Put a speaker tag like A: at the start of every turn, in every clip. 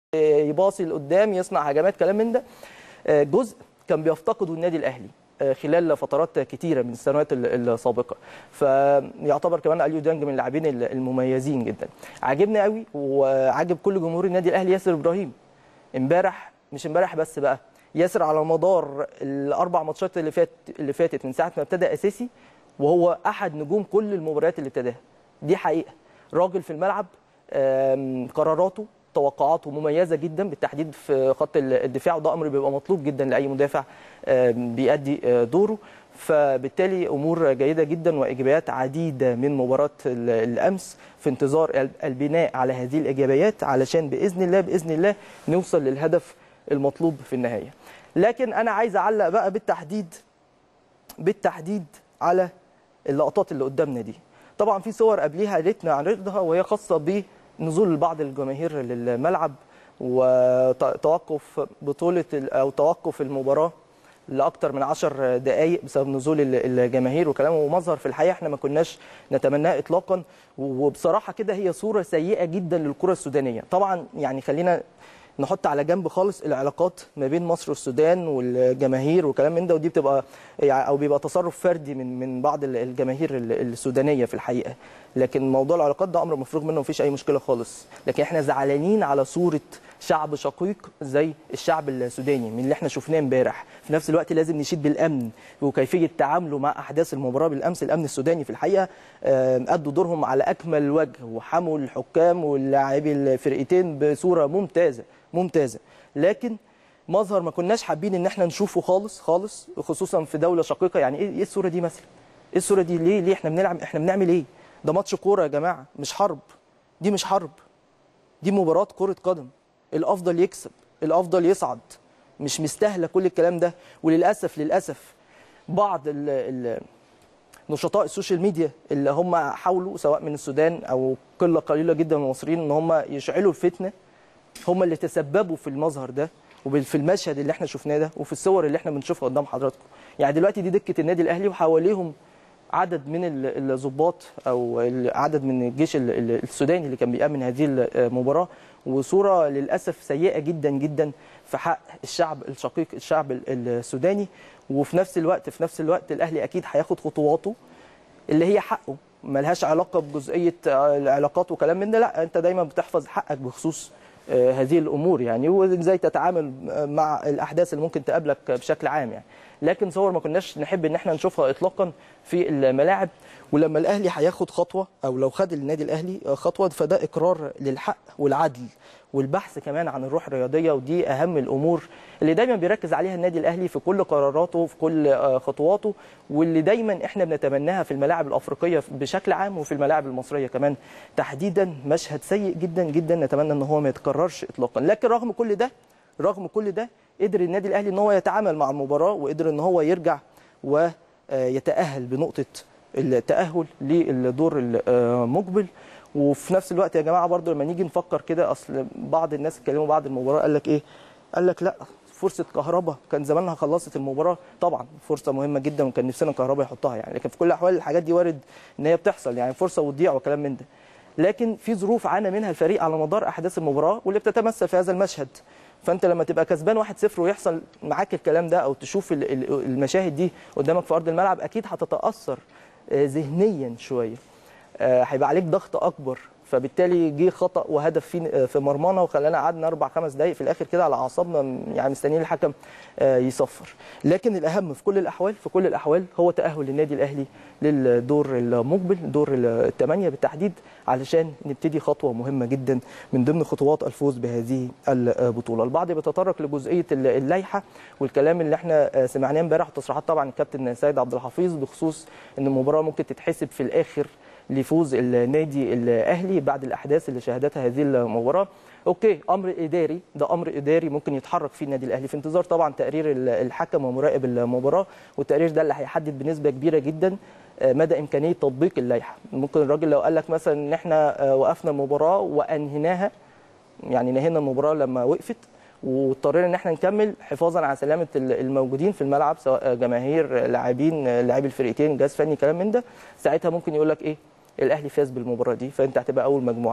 A: يباصي لقدام يصنع هجمات كلام من ده جزء كان بيفتقده النادي الاهلي خلال فترات كتيره من السنوات السابقه فيعتبر كمان اليو ديانج من اللاعبين المميزين جدا عاجبني قوي وعاجب كل جمهور النادي الاهلي ياسر ابراهيم امبارح مش امبارح بس بقى ياسر على مدار الاربع ماتشات اللي فات اللي فاتت من ساعه ما ابتدى اساسي وهو احد نجوم كل المباريات اللي ابتداها دي حقيقه راجل في الملعب قراراته توقعاته مميزه جدا بالتحديد في خط الدفاع وده امر بيبقى مطلوب جدا لاي مدافع بيأدي دوره فبالتالي امور جيده جدا وايجابيات عديده من مباراه الامس في انتظار البناء على هذه الايجابيات علشان باذن الله باذن الله نوصل للهدف المطلوب في النهايه لكن انا عايز اعلق بقى بالتحديد بالتحديد على اللقطات اللي قدامنا دي طبعا في صور قبليها ريتنا عرضها وهي خاصه بنزول بعض الجماهير للملعب وتوقف بطوله او توقف المباراه لاكثر من 10 دقائق بسبب نزول الجماهير وكلام ومظهر في الحقيقه احنا ما كناش نتمناه اطلاقا وبصراحه كده هي صوره سيئه جدا للكره السودانيه طبعا يعني خلينا نحط على جنب خالص العلاقات ما بين مصر والسودان والجماهير وكلام من ده ودي بتبقى او بيبقى تصرف فردي من من بعض الجماهير السودانيه في الحقيقه لكن موضوع العلاقات ده امر مفروغ منه مفيش اي مشكله خالص لكن احنا زعلانين على صوره شعب شقيق زي الشعب السوداني من اللي احنا شفناه امبارح في نفس الوقت لازم نشيد بالامن وكيفيه تعامله مع احداث المباراه بالامس الامن السوداني في الحقيقه ادوا دورهم على اكمل وجه وحموا الحكام واللاعبي الفرقتين بصوره ممتازه ممتازه لكن مظهر ما كناش حابين ان احنا نشوفه خالص خالص خصوصا في دوله شقيقه يعني ايه الصوره دي مثلا ايه الصوره دي ليه ليه احنا بنلعب احنا بنعمل ايه ده ماتش كوره يا جماعه مش حرب دي مش حرب دي مباراه كره قدم الافضل يكسب الافضل يصعد مش مستاهله كل الكلام ده وللاسف للاسف بعض ال ال نشطاء السوشيال ميديا اللي هم حاولوا سواء من السودان او قله قليله جدا من المصريين ان هم يشعلوا الفتنه هم اللي تسببوا في المظهر ده وفي المشهد اللي احنا شفناه ده وفي الصور اللي احنا بنشوفها قدام حضراتكم يعني دلوقتي دي دكه النادي الاهلي وحواليهم عدد من الضباط او عدد من الجيش السوداني اللي كان بيأمن هذه المباراه وصوره للاسف سيئه جدا جدا في حق الشعب الشقيق الشعب السوداني وفي نفس الوقت في نفس الوقت الاهلي اكيد هياخد خطواته اللي هي حقه ملهاش علاقه بجزئيه العلاقات وكلام من ده لا انت دايما بتحفظ حقك بخصوص هذه الامور يعني وازاي تتعامل مع الاحداث اللي ممكن تقابلك بشكل عام يعني لكن صور ما كناش نحب ان احنا نشوفها اطلاقا في الملاعب ولما الاهلي هياخد خطوه او لو خد النادي الاهلي خطوه فده اقرار للحق والعدل والبحث كمان عن الروح الرياضيه ودي اهم الامور اللي دايما بيركز عليها النادي الاهلي في كل قراراته في كل خطواته واللي دايما احنا بنتمناها في الملاعب الافريقيه بشكل عام وفي الملاعب المصريه كمان تحديدا مشهد سيء جدا جدا نتمنى ان هو ما يتكررش اطلاقا لكن رغم كل ده رغم كل ده قدر النادي الاهلي ان هو يتعامل مع المباراه وقدر ان هو يرجع ويتاهل بنقطه التاهل للدور المقبل وفي نفس الوقت يا جماعه برضو لما نيجي نفكر كده اصل بعض الناس اتكلموا بعد المباراه قال لك ايه قال لك لا فرصه كهربا كان زمانها خلصت المباراه طبعا فرصه مهمه جدا وكان نفسنا كهربا يحطها يعني لكن في كل الاحوال الحاجات دي وارد ان هي بتحصل يعني فرصه وتضيع وكلام من ده لكن في ظروف عانى منها الفريق على مدار احداث المباراه واللي بتتمثل في هذا المشهد فانت لما تبقى كسبان 1-0 ويحصل معاك الكلام ده او تشوف المشاهد دي قدامك في ارض الملعب اكيد هتتاثر ذهنيا شويه هيبقى عليك ضغط اكبر فبالتالي جه خطا وهدف في في مرمانا وخلانا قعدنا اربع خمس دقائق في الاخر كده على اعصابنا يعني مستنيين الحكم يصفر لكن الاهم في كل الاحوال في كل الاحوال هو تاهل النادي الاهلي للدور المقبل دور الثمانيه بالتحديد علشان نبتدي خطوه مهمه جدا من ضمن خطوات الفوز بهذه البطوله البعض بيتطرق لجزئيه اللائحه والكلام اللي احنا سمعناه امبارح تصريحات طبعا الكابتن سيد عبد الحفيظ بخصوص ان المباراه ممكن تتحسب في الاخر لفوز النادي الاهلي بعد الاحداث اللي شهدتها هذه المباراه اوكي امر اداري ده امر اداري ممكن يتحرك فيه النادي الاهلي في انتظار طبعا تقرير الحكم ومراقب المباراه والتقرير ده اللي هيحدد بنسبه كبيره جدا مدى امكانيه تطبيق اللائحه ممكن الراجل لو قال لك مثلا ان احنا وقفنا المباراه وانهيناها يعني نهينا المباراه لما وقفت واضطرينا ان احنا نكمل حفاظا على سلامه الموجودين في الملعب سواء جماهير لاعبين لاعبي الفرقتين جهاز فني كلام من ده ساعتها ممكن يقول لك ايه الاهلي فاز بالمباراه دي فانت هتبقى اول مجموعه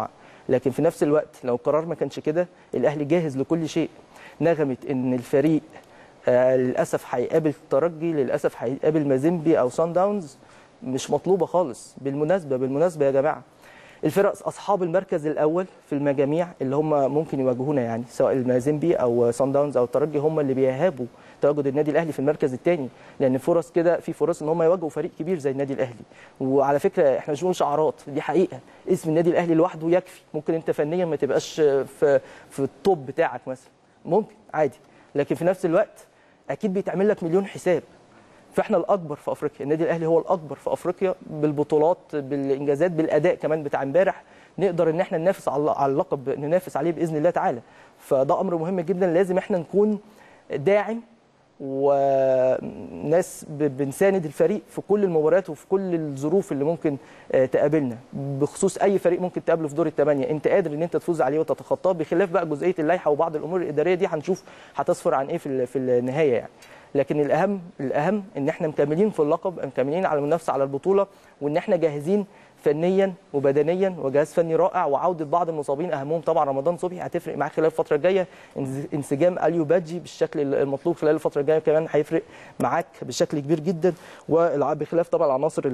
A: لكن في نفس الوقت لو القرار ما كانش كده الاهلي جاهز لكل شيء نغمه ان الفريق آه للاسف هيقابل الترجي للاسف هيقابل مازيمبي او سان داونز مش مطلوبه خالص بالمناسبه بالمناسبه يا جماعه الفرق اصحاب المركز الاول في المجاميع اللي هم ممكن يواجهونا يعني سواء المازيمبي او سان داونز او الترجي هم اللي بيهابوا تواجد النادي الاهلي في المركز الثاني لان فرص كده في فرص ان هم يواجهوا فريق كبير زي النادي الاهلي وعلى فكره احنا مش بنقول شعارات دي حقيقه اسم النادي الاهلي لوحده يكفي ممكن انت فنيا ما تبقاش في في التوب بتاعك مثلا ممكن عادي لكن في نفس الوقت اكيد بيتعمل لك مليون حساب فاحنا الاكبر في افريقيا النادي الاهلي هو الاكبر في افريقيا بالبطولات بالانجازات بالاداء كمان بتاع امبارح نقدر ان احنا ننافس على اللقب ننافس عليه باذن الله تعالى فده امر مهم جدا لازم احنا نكون داعم وناس بنساند الفريق في كل المباريات وفي كل الظروف اللي ممكن تقابلنا بخصوص اي فريق ممكن تقابله في دور الثمانيه انت قادر ان انت تفوز عليه وتتخطاه بخلاف بقى جزئيه اللائحه وبعض الامور الاداريه دي هنشوف هتصفر عن ايه في في النهايه يعني لكن الاهم الاهم ان احنا مكملين في اللقب مكملين على المنافسه على البطوله وان احنا جاهزين فنيا وبدنيا وجهاز فني رائع وعوده بعض المصابين اهمهم طبعا رمضان صبحي هتفرق معاه خلال الفتره الجايه انسجام اليو بادجي بالشكل المطلوب خلال الفتره الجايه كمان هيفرق معاك بشكل كبير جدا وبخلاف طبعا العناصر